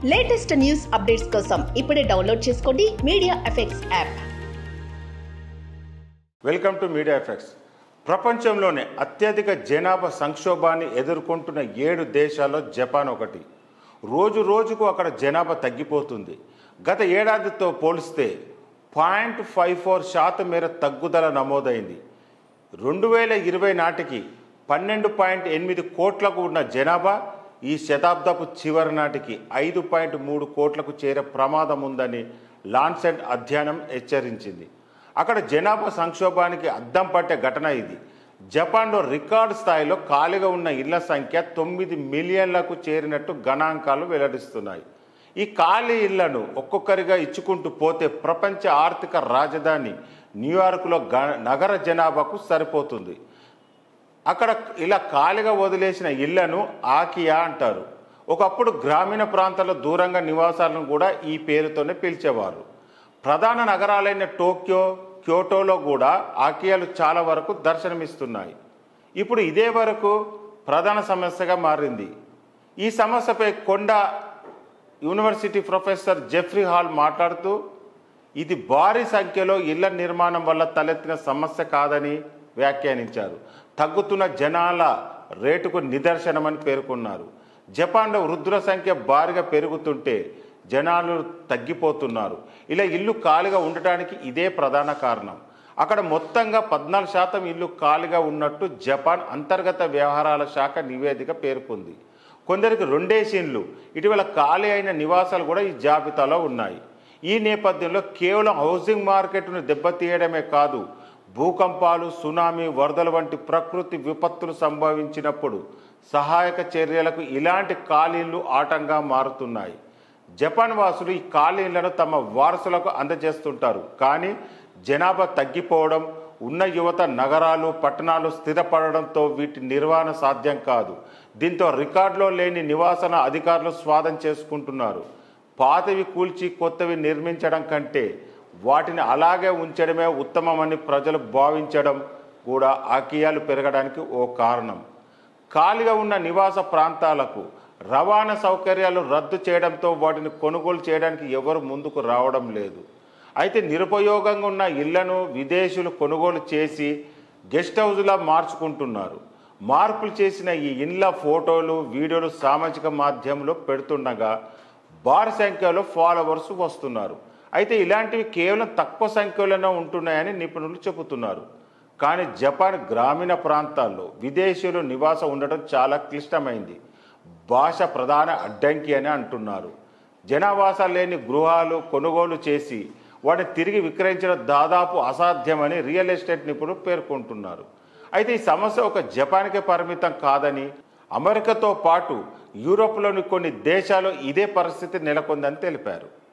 latest news updates కోసం ఇప్పుడే download చేసుకోండి media effects app welcome to media effects ప్రపంచంలోనే అత్యధిక జనాభా సంక్షోభాన్ని ఎదుర్కొంటున్న ఏడు దేశాల్లో జపాన్ ఒకటి రోజు రోజుకు అక్కడ జనాభా తగ్గిపోతుంది గత ఏడాదితో పోలిస్తే పాయింట్ ఫైవ్ ఫోర్ శాతం మేర తగ్గుదల నమోదైంది రెండు వేల ఇరవై నాటికి పన్నెండు పాయింట్ ఎనిమిది కోట్లకు ఉన్న జనాభా ఈ శతాబ్దపు చివరి నాటికి ఐదు పాయింట్ మూడు కోట్లకు చేరే ప్రమాదం ఉందని లాన్సెట్ అధ్యయనం హెచ్చరించింది అక్కడ జనాభా సంక్షోభానికి అద్దం పట్టే ఘటన ఇది జపాన్లో రికార్డు స్థాయిలో ఖాళీగా ఉన్న ఇళ్ల సంఖ్య తొమ్మిది మిలియన్లకు చేరినట్టు గణాంకాలు వెల్లడిస్తున్నాయి ఈ ఖాళీ ఇళ్లను ఒక్కొక్కరిగా ఇచ్చుకుంటూ పోతే ప్రపంచ ఆర్థిక రాజధాని న్యూయార్క్లో గ నగర జనాభాకు సరిపోతుంది అక్కడ ఇలా ఖాళీగా వదిలేసిన ఇళ్లను ఆకియా అంటారు ఒకప్పుడు గ్రామీణ ప్రాంతాల్లో దూరంగా నివాసాలను కూడా ఈ పేరుతోనే పిలిచేవారు ప్రధాన నగరాలైన టోక్యో క్యోటోలో కూడా ఆకియాలు చాలా వరకు దర్శనమిస్తున్నాయి ఇప్పుడు ఇదే వరకు ప్రధాన సమస్యగా మారింది ఈ సమస్యపై కొండ యూనివర్సిటీ ప్రొఫెసర్ జెఫ్రీ హాల్ మాట్లాడుతూ ఇది భారీ సంఖ్యలో ఇళ్ల నిర్మాణం వల్ల తలెత్తిన సమస్య కాదని వ్యాఖ్యానించారు తగ్గుతున్న జనాల రేటుకు నిదర్శనమని పేర్కొన్నారు జపాన్లో వృద్ధుల సంఖ్య భారీగా పెరుగుతుంటే జనాలు తగ్గిపోతున్నారు ఇలా ఇల్లు ఖాళీగా ఉండటానికి ఇదే ప్రధాన కారణం అక్కడ మొత్తంగా పద్నాలుగు శాతం ఇల్లు ఖాళీగా ఉన్నట్టు జపాన్ అంతర్గత వ్యవహారాల శాఖ నివేదిక పేర్కొంది కొందరికి రెండేసిన్లు ఇటీవల ఖాళీ అయిన నివాసాలు కూడా ఈ జాబితాలో ఉన్నాయి ఈ నేపథ్యంలో కేవలం హౌసింగ్ మార్కెట్ను దెబ్బతీయడమే కాదు భూకంపాలు సునామీ వరదలు వంటి ప్రకృతి విపత్తులు సంభవించినప్పుడు సహాయక చర్యలకు ఇలాంటి ఖాళీలు ఆటంగా మారుతున్నాయి జపాన్ వాసులు ఈ ఖాళీలను తమ వారసులకు అందజేస్తుంటారు కానీ జనాభా తగ్గిపోవడం ఉన్న యువత నగరాలు పట్టణాలు స్థిరపడడంతో వీటి నిర్వహణ సాధ్యం కాదు దీంతో రికార్డులో లేని నివాసన అధికారులు స్వాధం చేసుకుంటున్నారు పాతవి కూల్చి కొత్తవి నిర్మించడం కంటే వాటిని అలాగే ఉంచడమే ఉత్తమమని ప్రజలు భావించడం కూడా ఆకియాలు పెరగడానికి ఓ కారణం ఖాళీగా ఉన్న నివాస ప్రాంతాలకు రవాణా సౌకర్యాలు రద్దు చేయడంతో వాటిని కొనుగోలు చేయడానికి ఎవరు ముందుకు రావడం లేదు అయితే నిరుపయోగంగా ఉన్న ఇళ్లను విదేశీయులు కొనుగోలు చేసి గెస్ట్ హౌస్లా మార్చుకుంటున్నారు మార్పులు చేసిన ఈ ఇండ్ల ఫోటోలు వీడియోలు సామాజిక మాధ్యమంలో పెడుతుండగా భారీ సంఖ్యలో ఫాలోవర్స్ వస్తున్నారు అయితే ఇలాంటివి కేవలం తక్కువ సంఖ్యలోనే ఉంటున్నాయని నిపుణులు చెబుతున్నారు కానీ జపాన్ గ్రామీణ ప్రాంతాల్లో విదేశీయులు నివాసం ఉండటం చాలా క్లిష్టమైంది భాష ప్రధాన అడ్డంకి అని అంటున్నారు జనావాస లేని గృహాలు కొనుగోలు చేసి వాటిని తిరిగి విక్రయించడం దాదాపు అసాధ్యమని రియల్ ఎస్టేట్ నిపుణులు పేర్కొంటున్నారు అయితే ఈ సమస్య ఒక జపాన్కే పరిమితం కాదని అమెరికాతో పాటు యూరోప్లోని కొన్ని దేశాలు ఇదే పరిస్థితి నెలకొందని తెలిపారు